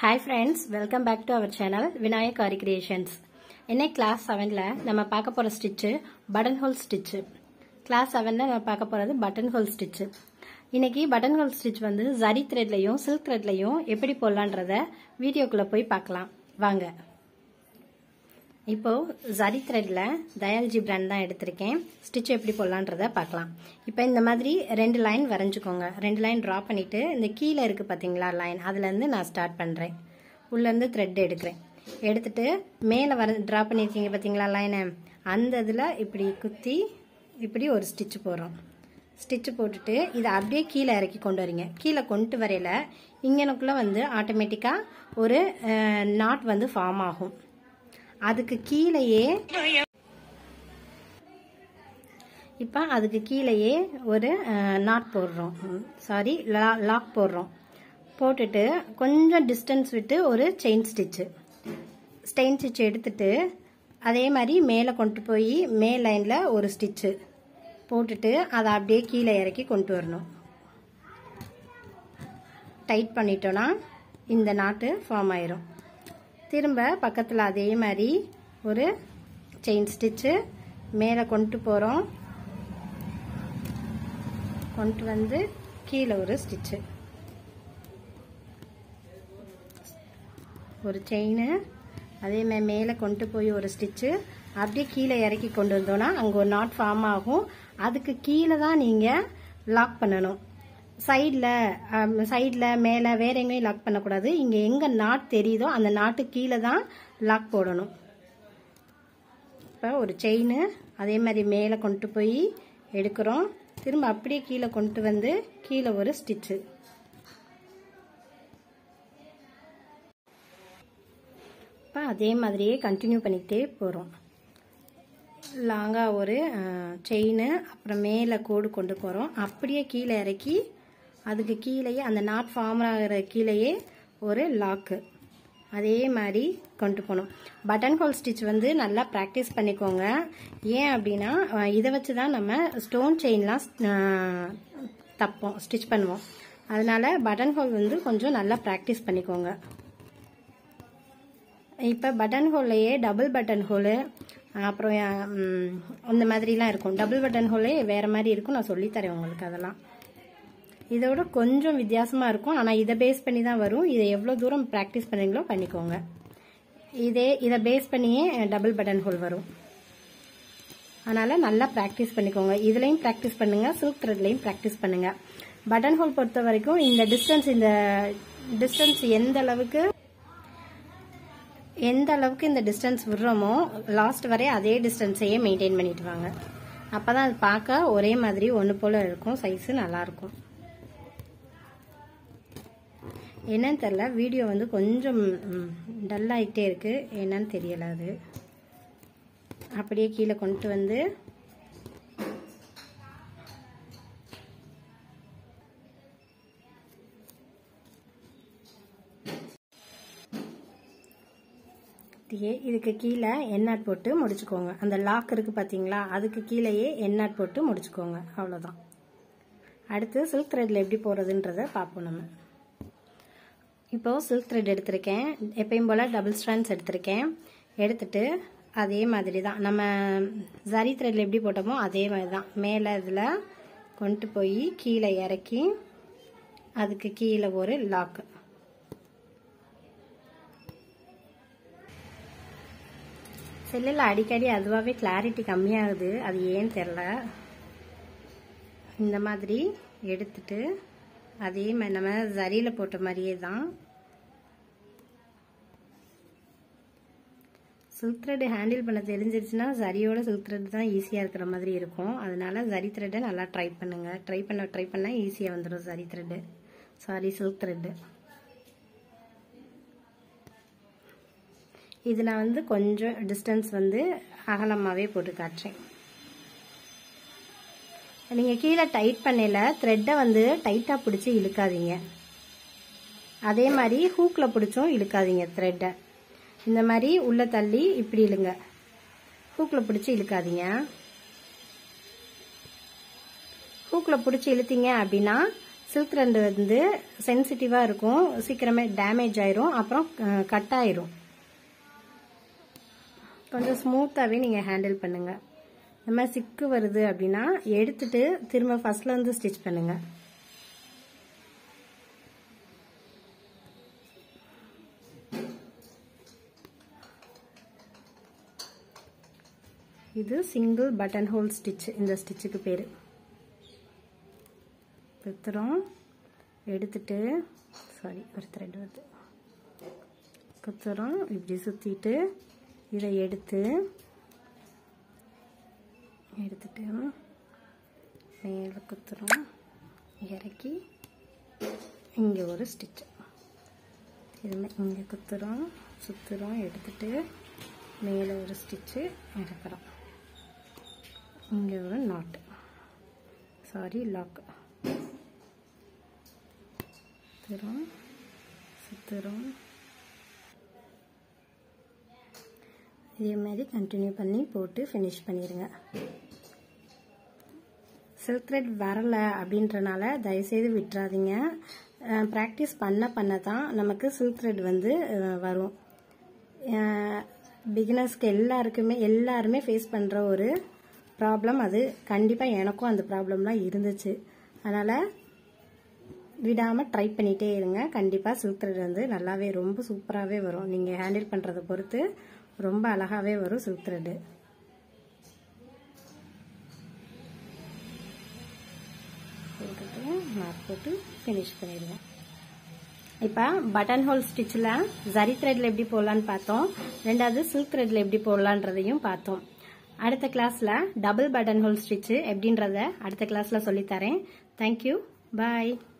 hi friends welcome back to our channel Vinayak Aari creations இன்னைக்கு class செவனில் நம்ம பார்க்க போகிற stitch button hole stitch class செவனில் நம்ம பார்க்க போகிறது பட்டன் ஹோல் ஸ்டிச்சு இன்னைக்கு பட்டன் ஹோல் ஸ்டிச் வந்து ஜரி த்ரெட்லையும் சில்க் த்ரெட்லையும் எப்படி போடலான்றத வீடியோக்குள்ளே போய் பார்க்கலாம் வாங்க இப்போ ஜரி த்ரெட்ல தயால்ஜி பிராண்ட் தான் எடுத்திருக்கேன் ஸ்டிச் எப்படி போடலான்றத பார்க்கலாம் இப்போ இந்த மாதிரி ரெண்டு லைன் வரைஞ்சுக்கோங்க ரெண்டு லைன் ட்ரா பண்ணிட்டு இந்த கீழே இருக்கு பார்த்தீங்களா லைன் அதுலேருந்து நான் ஸ்டார்ட் பண்ணுறேன் உள்ளேருந்து த்ரெட் எடுக்கிறேன் எடுத்துட்டு மேலே வர ட்ரா பண்ணியிருக்கீங்க பார்த்தீங்களா லைனை அந்த இதில் இப்படி குத்தி இப்படி ஒரு ஸ்டிச் போடுறோம் ஸ்டிச்சு போட்டுட்டு இதை அப்படியே கீழே இறக்கி கொண்டு வரீங்க கீழே கொண்டு வரையில இங்கனக்குள்ளே வந்து ஆட்டோமேட்டிக்காக ஒரு நாட் வந்து ஃபார்ம் ஆகும் அதுக்கு கீழேயே இப்போ அதுக்கு கீழேயே ஒரு நாட் போடுறோம் சாரி லாக் போடுறோம் போட்டுட்டு கொஞ்சம் டிஸ்டன்ஸ் விட்டு ஒரு செயின் ஸ்டிச்சு ஸ்டெயின் ஸ்டிச் எடுத்துட்டு அதே மாதிரி மேலே கொண்டு போய் மே லைனில் ஒரு ஸ்டிச்சு போட்டுட்டு அதை அப்படியே கீழே இறக்கி கொண்டு வரணும் டைட் பண்ணிட்டோன்னா இந்த நாட்டு ஃபார்ம் ஆயிரும் திரும்ப பக்கத்தில் அதே மாதிரி ஒரு செயின் ஸ்டிச்சு மேலே கொண்டு போகிறோம் கொண்டு வந்து கீழே ஒரு ஸ்டிச்சு ஒரு செயின் அதே மாதிரி மேலே கொண்டு போய் ஒரு ஸ்டிச்சு அப்படியே கீழே இறக்கி கொண்டு வந்தோன்னா அங்கே ஒரு நாட் ஃபார்ம் ஆகும் அதுக்கு கீழே தான் நீங்கள் லாக் பண்ணணும் சைடில் சைடில் மேலே வேற எங்கேயும் லாக் பண்ணக்கூடாது இங்கே எங்கே நாட் தெரியுதோ அந்த நாட்டு கீழே தான் லாக் போடணும் இப்போ ஒரு செயின் அதே மாதிரி மேலே கொண்டு போய் எடுக்கிறோம் திரும்ப அப்படியே கீழே கொண்டு வந்து கீழே ஒரு ஸ்டிச்சு இப்போ அதே மாதிரியே கண்டினியூ பண்ணிக்கிட்டே போகிறோம் லாங்காக ஒரு செயின் அப்புறம் மேலே கோடு கொண்டு போகிறோம் அப்படியே கீழே இறக்கி அதுக்கு கீழேயே அந்த நாட் ஃபார்ம் ஆகிற கீழேயே ஒரு லாக்கு அதே மாதிரி கொண்டு போகணும் பட்டன் ஹோல் ஸ்டிச் வந்து நல்லா ப்ராக்டிஸ் பண்ணிக்கோங்க ஏன் அப்படின்னா இதை வச்சு தான் நம்ம ஸ்டோன் செயின்லாம் தப்போம் ஸ்டிச் பண்ணுவோம் அதனால பட்டன் ஹோல் வந்து கொஞ்சம் நல்லா ப்ராக்டிஸ் பண்ணிக்கோங்க இப்போ பட்டன் ஹோல்லையே டபுள் பட்டன் ஹோலு அப்புறம் இந்த மாதிரிலாம் இருக்கும் டபுள் பட்டன் ஹோலே வேறு மாதிரி இருக்கும் நான் சொல்லித்தரேன் உங்களுக்கு அதெல்லாம் இதோட கொஞ்சம் வித்தியாசமாக இருக்கும் ஆனால் இதை பேஸ் பண்ணி தான் வரும் இதை எவ்வளோ தூரம் ப்ராக்டிஸ் பண்ணுறீங்களோ பண்ணிக்கோங்க இதே இதை பேஸ் பண்ணியே டபுள் பட்டன் ஹோல் வரும் அதனால் நல்லா ப்ராக்டிஸ் பண்ணிக்கோங்க இதுலேயும் ப்ராக்டிஸ் பண்ணுங்கள் சில்க் த்ரெட்லையும் ப்ராக்டிஸ் பண்ணுங்கள் பட்டன் ஹோல் பொறுத்த வரைக்கும் இந்த டிஸ்டன்ஸ் இந்த டிஸ்டன்ஸ் எந்த அளவுக்கு எந்த அளவுக்கு இந்த டிஸ்டன்ஸ் விடுறோமோ லாஸ்ட் வரை அதே டிஸ்டன்ஸையே மெயின்டைன் பண்ணிட்டு வாங்க அப்போ தான் அது பார்க்க ஒரே மாதிரி ஒன்று போல் இருக்கும் சைஸு நல்லாயிருக்கும் என்னன்னு தெரில வீடியோ வந்து கொஞ்சம் டல் ஆகிட்டே இருக்குது என்னன்னு தெரியல அது அப்படியே கீழே கொண்டு வந்து இதுக்கு கீழே எண்ணாட் போட்டு முடிச்சுக்கோங்க அந்த லாக் இருக்குது பார்த்தீங்களா அதுக்கு கீழேயே எண்ணாட் போட்டு முடிச்சுக்கோங்க அவ்வளோதான் அடுத்து சில்க் த்ரெட்டில் எப்படி போகிறதுன்றத பார்ப்போம் நம்ம இப்போது சில்க் த்ரெட் எடுத்திருக்கேன் எப்பயும் போல் டபுள் ஸ்ட்ராண்ட்ஸ் எடுத்திருக்கேன் எடுத்துட்டு அதே மாதிரி தான் நம்ம ஜரி த்ரெட்டில் எப்படி போட்டோமோ அதே மாதிரி தான் மேலே இதில் கொண்டு போய் கீழே இறக்கி அதுக்கு கீழே ஒரு லாக்கு செல்லில் அடிக்கடி அதுவாகவே கிளாரிட்டி கம்மியாகுது அது ஏன்னு தெரில இந்த மாதிரி எடுத்துட்டு அதே மாதிரி நம்ம ஜரியில் போட்ட மாதிரியே தான் சில்க் த்ரெட் ஹேண்டில் பண்ண தெரிஞ்சிருச்சுன்னா ஜரியோட சில்க் த்ரெட் தான் ஈஸியாக இருக்கிற மாதிரி இருக்கும் அதனால ஜரி த்ரெட்டை நல்லா ட்ரை பண்ணுங்கள் ட்ரை பண்ண ட்ரை பண்ணால் ஈஸியாக வந்துடும் zari thread sari silk thread இது நான் வந்து கொஞ்சம் டிஸ்டன்ஸ் வந்து அகலமாகவே போட்டு காட்டுறேன் நீங்கள் கீழே டைட் பண்ணல த்ரெட்டை வந்து டைட்டாக பிடிச்சி இழுக்காதீங்க அதே மாதிரி ஹூக்கில் பிடிச்சும் இழுக்காதீங்க த்ரெட்டை இந்த மாதிரி உள்ளே தள்ளி இப்படி இழுங்க ஹூக்கில் பிடிச்சி இழுக்காதீங்க ஹூக்கில் பிடிச்சி இழுத்தீங்க அப்படின்னா சில்க் த்ரெட் வந்து சென்சிட்டிவாக இருக்கும் சீக்கிரமே டேமேஜ் ஆயிரும் அப்புறம் கட் ஆயிரும் கொஞ்சம் ஸ்மூத்தாகவே நீங்கள் ஹேண்டில் பண்ணுங்கள் இந்த மாதிரி சிக்கு வருது அப்படின்னா எடுத்துட்டு திரும்ப ஃபர்ஸ்ட்ல இருந்து ஸ்டிச் பண்ணுங்க இது சிங்கிள் பட்டன் ஹோல் ஸ்டிச் இந்த ஸ்டிச்சுக்கு பேர் குத்துறோம் எடுத்துட்டு சாரி ஒரு த்ரெட் வருது குத்துறோம் இப்படி சுற்றிட்டு இதை எடுத்து எடுத்துட்டு மேலே குத்துறோம் இறக்கி இங்கே ஒரு ஸ்டிச் திரும்ப இங்கே குத்துறோம் சுற்றுறோம் எடுத்துட்டு மேலே ஒரு ஸ்டிச்சு இறக்குறோம் இங்கே ஒரு நாட்டு சாரி லாக் சுற்றுறோம் சுற்றுறோம் இதே மாதிரி கண்டினியூ பண்ணி போட்டு ஃபினிஷ் பண்ணிடுங்க சில்க் த்ரெட் வரல அப்படின்றனால தயவுசெய்து விட்டுறாதீங்க ப்ராக்டிஸ் பண்ண பண்ண தான் நமக்கு சில்க் த்ரெட் வந்து வரும் பிகினர்ஸ்க்கு எல்லாருக்குமே எல்லாருமே ஃபேஸ் பண்ணுற ஒரு ப்ராப்ளம் அது கண்டிப்பாக எனக்கும் அந்த ப்ராப்ளம்லாம் இருந்துச்சு அதனால் விடாமல் ட்ரை பண்ணிகிட்டே இருங்க கண்டிப்பாக சில்க் த்ரெட் வந்து நல்லாவே ரொம்ப சூப்பராகவே வரும் நீங்கள் ஹேண்டில் பண்ணுறதை பொறுத்து ரொம்ப அழகாகவே வரும் சில்க் த்ரெட்டு போட்டுட்டு மார்க் போட்டு ஃபினிஷ் பண்ணிடுவேன் இப்போ பட்டன் ஹோல் ஸ்டிச்சில் ஜரி த்ரெட்டில் எப்படி போடலான்னு பார்த்தோம் ரெண்டாவது சில்க் த்ரெட்டில் எப்படி போடலான்றதையும் பார்த்தோம் அடுத்த கிளாஸில் டபுள் பட்டன் ஹோல் ஸ்டிச்சு எப்படின்றத அடுத்த கிளாஸில் சொல்லித்தரேன் தேங்க்யூ பாய்